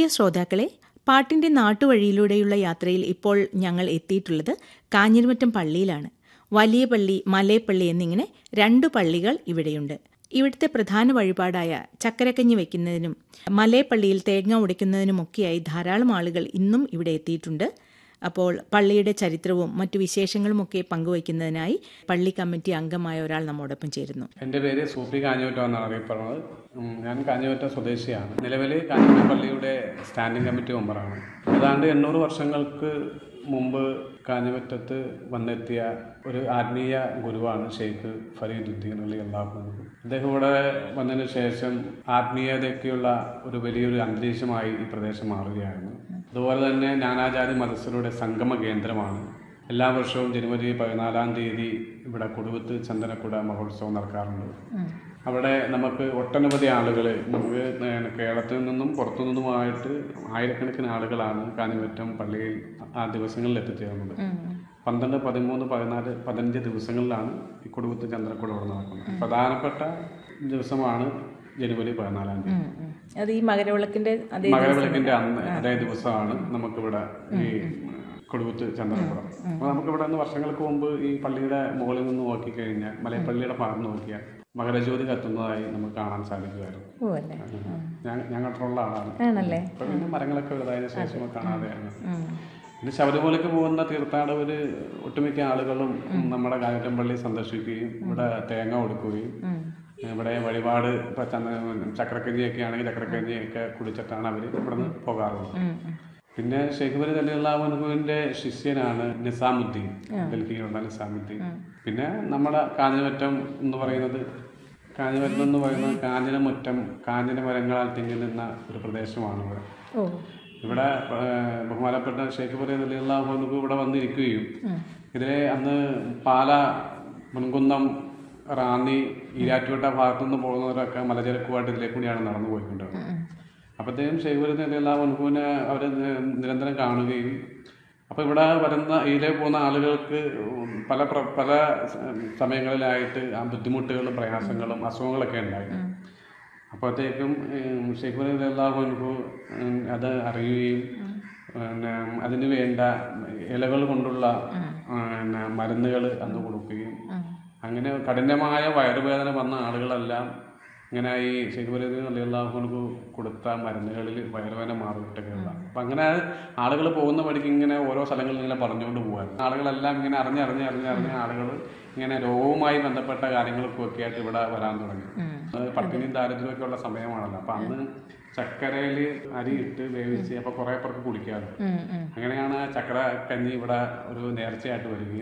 ശ്രോതാക്കളെ പാട്ടിന്റെ നാട്ടുവഴിയിലൂടെയുള്ള യാത്രയിൽ ഇപ്പോൾ ഞങ്ങൾ എത്തിയിട്ടുള്ളത് കാഞ്ഞിരമറ്റം പള്ളിയിലാണ് വലിയ പള്ളി മലയപ്പള്ളി എന്നിങ്ങനെ രണ്ടു പള്ളികൾ ഇവിടെയുണ്ട് ഇവിടുത്തെ പ്രധാന വഴിപാടായ ചക്കരക്കഞ്ഞി വയ്ക്കുന്നതിനും മലയപ്പള്ളിയിൽ തേങ്ങ ഉടയ്ക്കുന്നതിനുമൊക്കെയായി ധാരാളം ആളുകൾ ഇന്നും ഇവിടെ എത്തിയിട്ടുണ്ട് അപ്പോൾ പള്ളിയുടെ ചരിത്രവും മറ്റു വിശേഷങ്ങളുമൊക്കെ പങ്കുവയ്ക്കുന്നതിനായി പള്ളി കമ്മിറ്റി അംഗമായ ഒരാൾ നമ്മോടൊപ്പം ചേരുന്നു എൻ്റെ പേര് സൂപ്പി കാഞ്ഞുമറ്റം എന്നാണ് അറിയപ്പെടുന്നത് ഉം, ഞാൻ കാഞ്ഞുമറ്റം സ്വദേശിയാണ് നിലവിൽ കാഞ്ഞുമറ്റം പള്ളിയുടെ സ്റ്റാൻഡിംഗ് കമ്മിറ്റി മെമ്പറാണ് ഏതാണ്ട് എണ്ണൂറ് വർഷങ്ങൾക്ക് മുമ്പ് കാഞ്ഞുമറ്റത്ത് വന്നെത്തിയ ഒരു ആത്മീയ ഗുരുവാണ് ഷെയ്ഖ് ഫരീദുദ്ദീൻ അലി അള്ളാഹു അദ്ദേഹം ഇവിടെ വന്നതിന് ശേഷം ആത്മീയതയ്ക്കുള്ള ഒരു വലിയൊരു അന്തരീക്ഷമായി ഈ പ്രദേശം മാറുകയായിരുന്നു അതുപോലെ തന്നെ നാനാജാതി മതസ്ഥരുടെ സംഗമ കേന്ദ്രമാണ് എല്ലാ വർഷവും ജനുവരി പതിനാലാം തീയതി ഇവിടെ കൊടുവത്ത് ചന്ദനക്കുട മഹോത്സവം നടക്കാറുണ്ട് അവിടെ നമുക്ക് ഒട്ടനവധി ആളുകൾ നമുക്ക് ഏഹ് കേരളത്തിൽ നിന്നും പുറത്തു നിന്നുമായിട്ട് ആയിരക്കണക്കിന് ആളുകളാണ് കാഞ്ഞിമറ്റം പള്ളിയിൽ ആ ദിവസങ്ങളിൽ എത്തിച്ചേർന്നത് പന്ത്രണ്ട് പതിമൂന്ന് പതിനാല് പതിനഞ്ച് ദിവസങ്ങളിലാണ് ഈ കൊടുവത്ത് ചന്ദ്രക്കുട ഇവിടെ നടക്കുന്നത് പ്രധാനപ്പെട്ട ദിവസമാണ് ജനുവരി പതിനാലാം തീയതി അത് ഈ മകരവിളക്കിന്റെ അതേ മകരവിളക്കിന്റെ അന്ന് അതേ ദിവസമാണ് നമുക്കിവിടെ ഈ കൊടുകുത്ത് ചന്ദ്രപ്പുറം അപ്പോൾ നമുക്കിവിടെ നിന്ന് വർഷങ്ങൾക്ക് മുമ്പ് ഈ പള്ളിയുടെ മുകളിൽ നിന്ന് നോക്കിക്കഴിഞ്ഞാൽ മലയപ്പള്ളിയുടെ ഭാഗം നോക്കിയാൽ മകരജ്യോതി കത്തുന്നതായി നമുക്ക് കാണാൻ സാധിക്കുമായിരുന്നു ഓ അല്ലേ ഞാൻ ഞാൻ കണ്ടിട്ടുള്ള ആളാണ് ആണല്ലേ ഇപ്പൊ പിന്നെ മരങ്ങളൊക്കെ വലുതായതിനു ശേഷം കാണാതെയാണ് പിന്നെ ശബരിമലയ്ക്ക് പോകുന്ന തീർത്ഥാടകര് ഒട്ടുമിക്ക ആളുകളും നമ്മുടെ കാഞ്ഞിരപ്പള്ളി സന്ദർശിക്കുകയും ഇവിടെ തേങ്ങ കൊടുക്കുകയും ഇവിടെ വഴിപാട് ഇപ്പൊ ചന്ദ- ചക്രക്കഞ്ഞിയൊക്കെ ആണെങ്കിൽ ചക്രക്കഞ്ഞിയൊക്കെ കുടിച്ചിട്ടാണ് അവർ ഇവിടുന്ന് പോകാറുള്ളത് പിന്നെ ഷെയ്ഖ് ബലി അലിഹുവിന്റെ ശിഷ്യനാണ് നിസാമുദ്ദീൻ ഡൽഹിയിലുള്ള നിസാമുദ്ദീൻ പിന്നെ നമ്മുടെ കാഞ്ഞിമറ്റം എന്ന് പറയുന്നത് കാഞ്ഞിമറ്റം എന്ന് പറയുന്നത് കാഞ്ഞിരമുറ്റം കാഞ്ഞിര മരങ്ങളാൽ തിങ്ങി നിന്ന ഒരു പ്രദേശമാണ് ഇവിടെ ഓ ഇവിടെ ഏഹ്, ബഹുമാനപ്പെട്ട ഷെയ്ഖ് ബലി അലിഹു ഇവിടെ വന്നിരിക്കുകയും ഇതിലെ അന്ന് പാല മുൻകുന്നം റാന്നി ഈരാറ്റുപേട്ട ഭാഗത്തുനിന്ന് പോകുന്നവരൊക്കെ മലചരക്കുമായിട്ട് ഇതിലെ കൂടിയാണ് നടന്നു പോയിക്കൊണ്ടിരുന്നത് അപ്പോഴത്തേക്കും ഷെയ്ഖ് എല്ലാ മുൻകൂനെ അവർ നിരന്തരം കാണുകയും അപ്പോൾ ഇവിടെ വരുന്ന ഇതിലെ പോകുന്ന ആളുകൾക്ക് പല പ്ര- പല സമയങ്ങളിലായിട്ട് ആ ബുദ്ധിമുട്ടുകളും പ്രയാസങ്ങളും അസുഖങ്ങളൊക്കെ ഉണ്ടായി അപ്പോഴത്തേക്കും ഷെയ്ഖ് അള്ളാഹുൻഹു അത് അറിയുകയും പിന്നെ അതിന് വേണ്ട ഇലകൾ കൊണ്ടുള്ള പിന്നെ മരുന്നുകൾ അന്ന് കൊടുക്കുകയും അങ്ങനെ കഠിനമായ വയറുവേദന വന്ന ആളുകളെല്ലാം ഇങ്ങനെ ഈ ഷെയ്ഖ് അള്ളാഹുനു കൊടുത്ത മരുന്നുകളിൽ വയറുവേദന മാറിയിട്ടൊക്കെയുള്ള അപ്പം അങ്ങനെ ആളുകൾ പോകുന്ന വഴിക്ക് ഇങ്ങനെ ഓരോ സ്ഥലങ്ങളിൽ ഇങ്ങനെ പറഞ്ഞുകൊണ്ട് പോകുമായിരുന്നു ആളുകളെല്ലാം ഇങ്ങനെ അറിഞ്ഞറിഞ്ഞ് അറിഞ്ഞറിഞ്ഞ് ആളുകൾ ഇങ്ങനെ രോഗവുമായി ബന്ധപ്പെട്ട കാര്യങ്ങൾക്കൊക്കെ ആയിട്ട് ഇവിടെ വരാൻ തുടങ്ങി അത് പട്ടിണിയും ദാരിദ്ര്യമൊക്കെ ഉള്ള സമയമാണല്ലോ അപ്പം അന്ന് ചക്കരയിൽ അരി ഇട്ട് വേവിച്ച് അപ്പോൾ കുറേ പേർക്ക് കുടിക്കാറ് അങ്ങനെയാണ് ചക്ര കഞ്ഞി ഇവിടെ ഒരു നേർച്ചയായിട്ട് വരികയും